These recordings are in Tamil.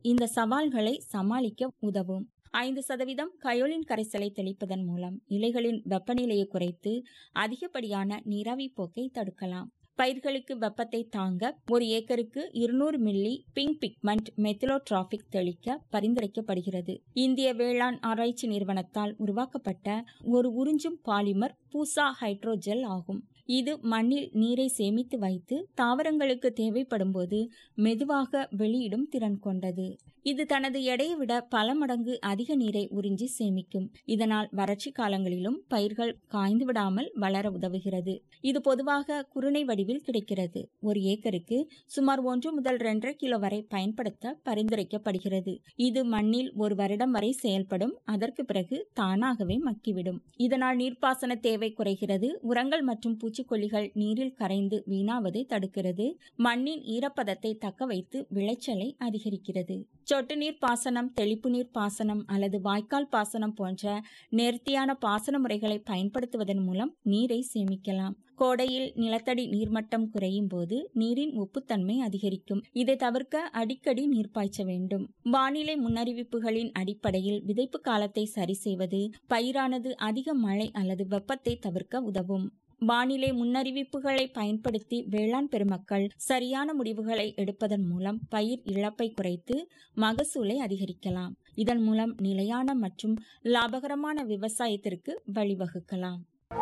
இந்த சவால்களை சமாளிக்க உதவும் ஐந்து சதவீதம் கயோலின் கரைசலை தெளிப்பதன் மூலம் இலைகளின் வெப்பநிலையை குறைத்து அதிகப்படியான நீராவி போக்கை தடுக்கலாம் பயிர்களுக்கு வெப்பத்தை தாங்க ஒரு ஏக்கருக்கு இருநூறு மில்லி பிங்க் பிக்மெண்ட் மெத்திலோட்ராபிக் தெளிக்க பரிந்துரைக்கப்படுகிறது இந்திய வேளாண் ஆராய்ச்சி நிறுவனத்தால் உருவாக்கப்பட்ட ஒரு உறிஞ்சும் பாலிமர் பூசா ஹைட்ரோஜெல் ஆகும் இது மண்ணில் நீரை சேமித்து வைத்து தாவரங்களுக்கு தேவைப்படும் போது மெதுவாக வெளியிடும் திறன் கொண்டது இது தனது எடையை விட பல மடங்கு அதிக நீரை உறிஞ்சி சேமிக்கும் இதனால் வறட்சி காலங்களிலும் பயிர்கள் காய்ந்து விடாமல் வளர உதவுகிறது இது பொதுவாக குருணை வடிவில் கிடைக்கிறது ஒரு ஏக்கருக்கு சுமார் ஒன்று முதல் இரண்டரை கிலோ வரை பயன்படுத்த பரிந்துரைக்கப்படுகிறது இது மண்ணில் ஒரு வருடம் வரை செயல்படும் அதற்கு பிறகு தானாகவே மக்கிவிடும் இதனால் நீர்ப்பாசன தேவை குறைகிறது உரங்கள் மற்றும் பூச்சிக்கொல்லிகள் நீரில் கரைந்து வீணாவதை தடுக்கிறது மண்ணின் ஈரப்பதத்தை தக்க வைத்து விளைச்சலை அதிகரிக்கிறது சொட்டு நீர் பாசனம் தெளிப்பு நீர் பாசனம் அல்லது வாய்க்கால் பாசனம் போன்ற நேர்த்தியான பாசன முறைகளை பயன்படுத்துவதன் மூலம் நீரை சேமிக்கலாம் கோடையில் நிலத்தடி நீர்மட்டம் குறையும் போது நீரின் உப்புத்தன்மை அதிகரிக்கும் இதை தவிர்க்க அடிக்கடி நீர் பாய்ச்ச வேண்டும் வானிலை முன்னறிவிப்புகளின் அடிப்படையில் விதைப்பு காலத்தை சரி செய்வது பயிரானது அதிக மழை அல்லது வெப்பத்தை தவிர்க்க உதவும் வானிலை முன்னறிவிப்புகளை பயன்படுத்தி வேளாண் பெருமக்கள் சரியான முடிவுகளை எடுப்பதன் மூலம் பயிர் இழப்பை குறைத்து மகசூலை அதிகரிக்கலாம் இதன் மூலம் நிலையான மற்றும் லாபகரமான விவசாயத்திற்கு வழிவகுக்கலாம்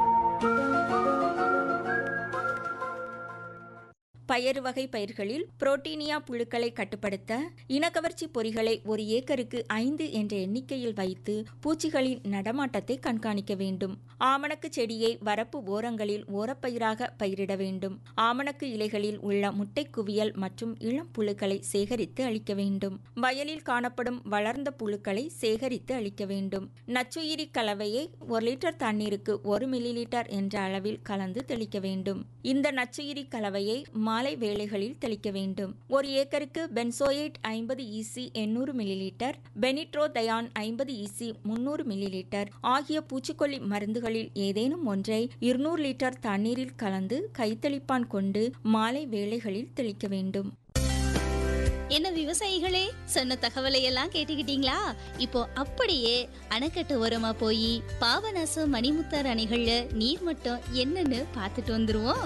பயறு வகை பயிர்களில் புரோட்டீனியா புழுக்களை கட்டுப்படுத்த இனக்கவர்ச்சி பொறிகளை ஒரு ஏக்கருக்கு ஐந்து என்ற எண்ணிக்கையில் வைத்து பூச்சிகளின் நடமாட்டத்தை கண்காணிக்க வேண்டும் ஆமணக்கு செடியை வரப்பு ஓரங்களில் ஓரப்பயிராக பயிரிட வேண்டும் ஆமணக்கு இலைகளில் உள்ள முட்டை குவியல் மற்றும் இளம் புழுக்களை சேகரித்து அளிக்க வேண்டும் வயலில் காணப்படும் வளர்ந்த புழுக்களை சேகரித்து அளிக்க வேண்டும் நச்சுயிரி கலவையை ஒரு லிட்டர் தண்ணீருக்கு ஒரு மில்லி லிட்டர் என்ற அளவில் கலந்து தெளிக்க வேண்டும் இந்த நச்சுயிரி கலவையை மாலை வேளைகளில் தெளிக்க வேண்டும் ஒரு ஏக்கருக்கு பென்சோயேட் ஐம்பது இசி எண்ணூறு மில்லி லிட்டர் பெனிட்ரோ தயான் ஐம்பது இசி முன்னூறு மில்லி லிட்டர் ஆகிய பூச்சிக்கொல்லி மருந்துகளில் ஏதேனும் ஒன்றை இருநூறு லிட்டர் தண்ணீரில் கலந்து கைத்தளிப்பான் கொண்டு மாலை வேளைகளில் தெளிக்க வேண்டும் என்ன விவசாயிகளே சொன்ன தகவலை எல்லாம் கேட்டுக்கிட்டீங்களா இப்போ அப்படியே அணைக்கட்டு ஓரமா போய் பாபநாசம் மணிமுத்தார் அணைகள்ல நீர் மட்டம் என்னன்னு பார்த்துட்டு வந்துருவோம்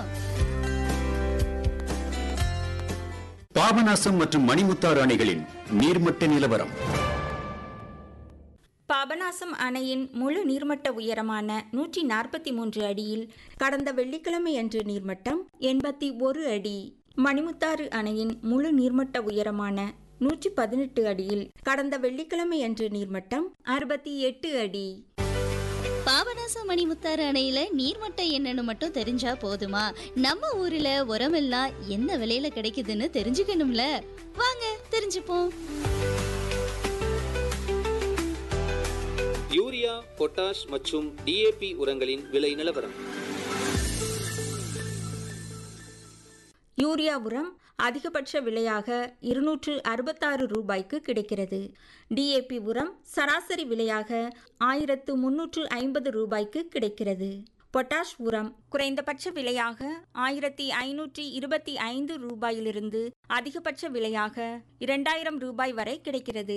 பாபநாசம் மற்றும் மணிமுத்தாறு அணைகளின் நீர்மட்ட நிலவரம் பாபநாசம் அணையின் முழு நீர்மட்ட உயரமான நூற்றி நாற்பத்தி மூன்று அடியில் கடந்த வெள்ளிக்கிழமை அன்று நீர்மட்டம் எண்பத்தி ஒரு அடி மணிமுத்தாறு அணையின் முழு நீர்மட்ட உயரமான நூற்றி பதினெட்டு அடியில் கடந்த வெள்ளிக்கிழமை அன்று நீர்மட்டம் அறுபத்தி எட்டு அடி பாபநாசம் மணிமுத்தாறு அணையில நீர்மட்டம் என்னன்னு மட்டும் தெரிஞ்சா போதுமா நம்ம ஊர்ல உரமெல்லாம் என்ன விலையில கிடைக்குதுன்னு தெரிஞ்சுக்கணும்ல வாங்க தெரிஞ்சுப்போம் யூரியா பொட்டாஷ் மற்றும் டிஏபி உரங்களின் விலை நிலவரம் யூரியா உரம் அதிகபட்ச விலையாக இருநூற்று அறுபத்தாறு ரூபாய்க்கு கிடைக்கிறது டிஏபி உரம் சராசரி விலையாக ஆயிரத்து முன்னூற்று ஐம்பது ரூபாய்க்கு கிடைக்கிறது பொட்டாஷ் உரம் குறைந்தபட்ச விலையாக ஆயிரத்தி ஐநூற்றி இருபத்தி ஐந்து ரூபாயிலிருந்து அதிகபட்ச விலையாக இரண்டாயிரம் ரூபாய் வரை கிடைக்கிறது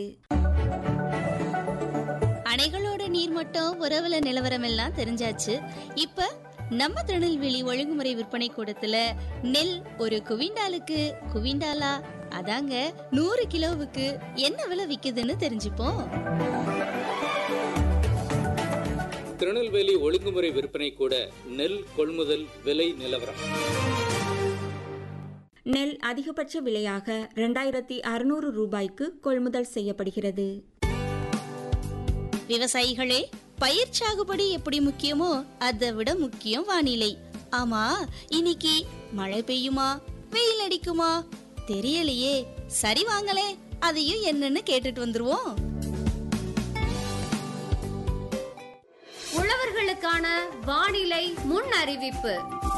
அணைகளோட நீர்மட்டம் உறவுல நிலவரம் எல்லாம் தெரிஞ்சாச்சு இப்ப நம்ம திருநெல்வேலி ஒழுங்குமுறை விற்பனை கூடத்துல நெல் ஒரு குவிண்டாலுக்கு குவிண்டாலா அதாங்க நூறு கிலோவுக்கு என்ன விலை விக்குதுன்னு தெரிஞ்சுப்போம் திருநெல்வேலி ஒழுங்குமுறை விற்பனை கூட நெல் கொள்முதல் விலை நிலவரம் நெல் அதிகபட்ச விலையாக இரண்டாயிரத்தி அறுநூறு ரூபாய்க்கு கொள்முதல் செய்யப்படுகிறது விவசாயிகளே பயிர் சாகுபடி எப்படி முக்கியமோ அதை விட முக்கியம் வானிலை ஆமா இன்னைக்கு மழை பெய்யுமா வெயில் அடிக்குமா தெரியலையே சரி வாங்களே அதையும் என்னன்னு கேட்டுட்டு வந்துருவோம் உழவர்களுக்கான வானிலை முன் அறிவிப்பு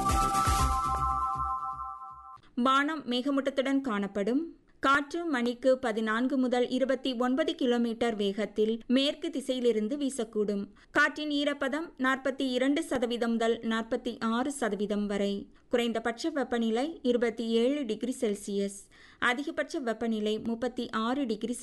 வானம் மேகமூட்டத்துடன் காணப்படும் காற்று மணிக்கு பதினான்கு முதல் இருபத்தி ஒன்பது கிலோமீட்டர் வேகத்தில் மேற்கு திசையிலிருந்து வீசக்கூடும் காற்றின் ஈரப்பதம் நாற்பத்தி இரண்டு சதவீதம் முதல் நாற்பத்தி ஆறு சதவீதம் வரை குறைந்தபட்ச வெப்பநிலை இருபத்தி ஏழு டிகிரி செல்சியஸ் அதிகபட்ச வெப்பநிலை முப்பத்தி ஆறு டிகிரி